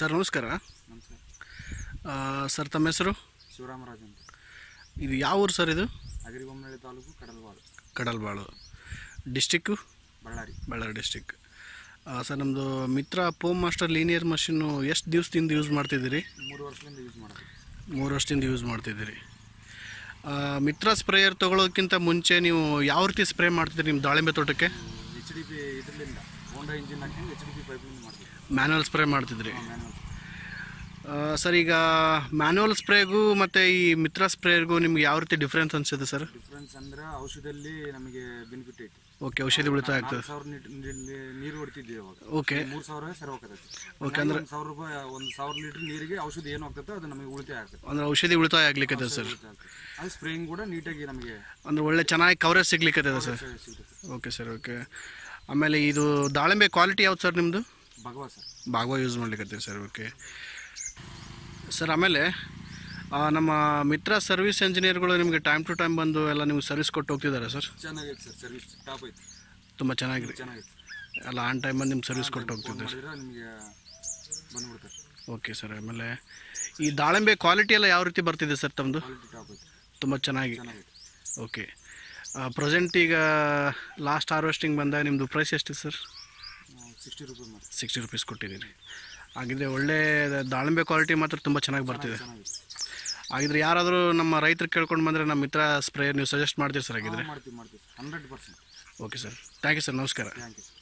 Sir ನಮಸ್ಕಾರ ನಮಸ್ಕಾರ ಆ, ಸರ್ ತಮ್ಮ ಹೆಸರು ಶಿವರಾಮರಾಜ್ ಅಂತ ಇದು ಯಾವ ಊರು ಸರ್ ಇದು Hagaribommanahalli taluk Kadalvalu Kadalbalu district Bellary Bellary district sir ನಮ್ಮದು Mitra foam master linear machine ಎಷ್ಟು ದಿವಸದಿಂದ ಯೂಸ್ ಮಾಡ್ತಿದ್ದೀರಿ ಮೂರು ವರ್ಷದಿಂದ ಯೂಸ್ ಮಾಡೋದು ಮೂರು ವರ್ಷದಿಂದ ಯೂಸ್ ಮಾಡ್ತಿದ್ದೀರಿ ಆ, ಮಿತ್ರ ಸ್ಪ್ರೇಯರ್ ತೊಗೊಳೋಕ್ಕಿಂತ ಮುಂಚೆ ನೀವು ಯಾವ ರೀತಿ ಸ್ಪ್ರೇ ಮಾಡ್ತಿದ್ದೀರಿ ನಿಮ್ಮ ದಾಳಿಂಬೆ ತೋಟಕ್ಕೆ ಎಚ್ ಡಿ ಪಿ ಇದರಿಂದ ಹೋಂಡಾ ಇಂಜಿನ್ ಹಾಕಿ ಎಚ್ ಡಿ ಪಿ ಪೈಪ್ಲಿಂದ ಮಾಡ್ತೀವಿ ಮ್ಯಾನುವಲ್ ಸ್ಪ್ರೇ ಮಾಡ್ತಿದ್ರಿ ಮ್ಯಾನುವಲ್ ಆ, ಸರ್ ಈಗ ಮ್ಯಾನುವಲ್ ಸ್ಪ್ರೇಗೂ ಮತ್ತು ಈ ಮಿತ್ರ ಸ್ಪ್ರೇಯರ್ಗೂ ನಿಮ್ಗೆ ಯಾವ ರೀತಿ ಡಿಫ್ರೆನ್ಸ್ ಅನಿಸಿದೆ ಸರ್ ಡಿಫ್ರೆನ್ಸ್ ಅಂದ್ರೆ ಔಷಧದಲ್ಲಿ ನಮಗೆ ಬೆನಿಫಿಟ್ ಐತಿ ಓಕೆ ಔಷಧಿ ಉಳಿತಾಯ ಆಗ್ತದೆ ನಾಲ್ಕು ಸಾವಿರ ನೀಟ್- ನೀ- ನೀ- ನೀರು ಹೊಡಿತಿದ್ವಿ ಅವಾಗ ಓಕೆ ಮೂರು ಸಾವಿರ ಸರಿ ಹೋಗ್ತೈತಿ ಓಕೆ ಅಂದ್ರೆ ಒಂದು ಸಾವಿರ ರೂಪಾಯಿ ಒಂದು ಸಾವಿರ ಲೀಟರ್ ನೀರಿಗೆ ಔಷಧಿ ಏನು ಹೋಗ್ತೈತೆ ಅದು ನಮಗೆ ಉಳಿತಾಯ ಆಗ್ತದೆ ಅಂದ್ರೆ ಔಷಧಿ ಉಳಿತಾಯ ಆಗ್ಲಿಕ್ಕೆ ಸರ್ ಉಳಿತಾಯ ಆಗ್ತದೆ. ಅದು ಸ್ಪ್ರೇಯಿಂಗ್ ಕೂಡ ನೀಟಾಗಿ ನಮಗೆ ಅಂದ್ರೆ ಒಳ್ಳೆ ಚೆನ್ನಾಗಿ ಕವರೇಜ್ ಸಿಗ್ಲಿಕ್ಕೆ ಸರ್ ಸಿಗುತ್ತೆ ಓಕೆ ಸರ್ ಓಕೆ ಆಮೇಲೆ ಇದು ದಾಳಿಂಬೆ ಕ್ವಾಲಿಟಿ ಯಾವ್ದು ಸರ್ ನಿಮ್ಮದು ಭಗವಾ ಸರ್ ಭಾಗವ ಯೂಸ್ ಮಾಡ್ಲಿಕ್ಕೆ ಸರ್ ಓಕೆ ಸರ್ ಆಮೇಲೆ ಆ, ನಮ್ಮ ಮಿತ್ರ ಸರ್ವಿಸ್ ಇಂಜಿನಿಯರ್ಗಳು ನಿಮಗೆ ಟೈಮ್ ಟು ಟೈಮ್ ಬಂದು ಎಲ್ಲ ನಿಮ್ಗೆ ಸರ್ವಿಸ್ ಕೊಟ್ಟು ಹೋಗ್ತಿದ್ದಾರೆ ಸರ್ ಚೆನ್ನಾಗೈತೆ ಸರ್ ಸರ್ವಿಸ್ ಟಾಪ್ ಐತಿ ತುಂಬ ಚೆನ್ನಾಗಿ ಚೆನ್ನಾಗೈತೆ ಎಲ್ಲ ಆನ್ ಟೈಮ್ ಬಂದು ನಿಮ್ಗೆ ಸರ್ವಿಸ್ ಕೊಟ್ಟು ಹೋಗ್ತಿದ್ದಾರೆ ಮಾಡಿದ್ರೆ ನಿಮಗೆ ಬಂದ್ಬಿಡ್ತಾರೆ ಓಕೆ ಸರ್ ಆಮೇಲೆ ಈ ದಾಳಿಂಬೆ ಕ್ವಾಲಿಟಿ ಎಲ್ಲ ಯಾವ ರೀತಿ ಬರ್ತಿದೆ ಸರ್ ತಮ್ಮದು ಕ್ವಾಲಿಟಿ ಟಾಪ್ ಐತಿ ತುಂಬ ಚೆನ್ನಾಗಿ ಚೆನ್ನಾಗೈತೆ ಓಕೆ ಪ್ರೆಸೆಂಟ್ ಈಗ ಲಾಸ್ಟ್ ಹಾರ್ವೆಸ್ಟಿಂಗ್ ಬಂದಾಗ ನಿಮ್ಮದು ಪ್ರೈಸ್ ಎಷ್ಟಿದೆ ಸರ್ ಸಿಕ್ಸ್ಟಿ ರುಪೀಸ್ ಮಾಡಿ ಸಿಕ್ಸ್ಟಿ ರುಪೀಸ್ ಕೊಟ್ಟಿದ್ದೀರಿ ಹಾಗಿದ್ರೆ ಒಳ್ಳೆ ದಾಳಿಂಬೆ ಕ್ವಾಲಿಟಿ ಮಾತ್ರ ತುಂಬ ಚೆನ್ನಾಗಿ ಬರ್ತಿದೆ ಚೆನ್ನಾಗೈತೆ ಹಾಗಿದ್ರೆ ಯಾರಾದರೂ ನಮ್ಮ ರೈತರು ಕೇಳ್ಕೊಂಡು ಬಂದರೆ ನಮ್ಮ ಮಿತ್ರ ಸ್ಪ್ರೇಯರ್ ನೀವು ಸಜೆಸ್ಟ್ ಮಾಡ್ತೀರಿ ಸರ್ ಹಾಗಿದ್ರೆ ಮಾಡ್ತೀವಿ ಮಾಡ್ತೀವಿ hundred percent okay sir thank you sir ನಮಸ್ಕಾರ ಥ್ಯಾಂಕ್ ಯು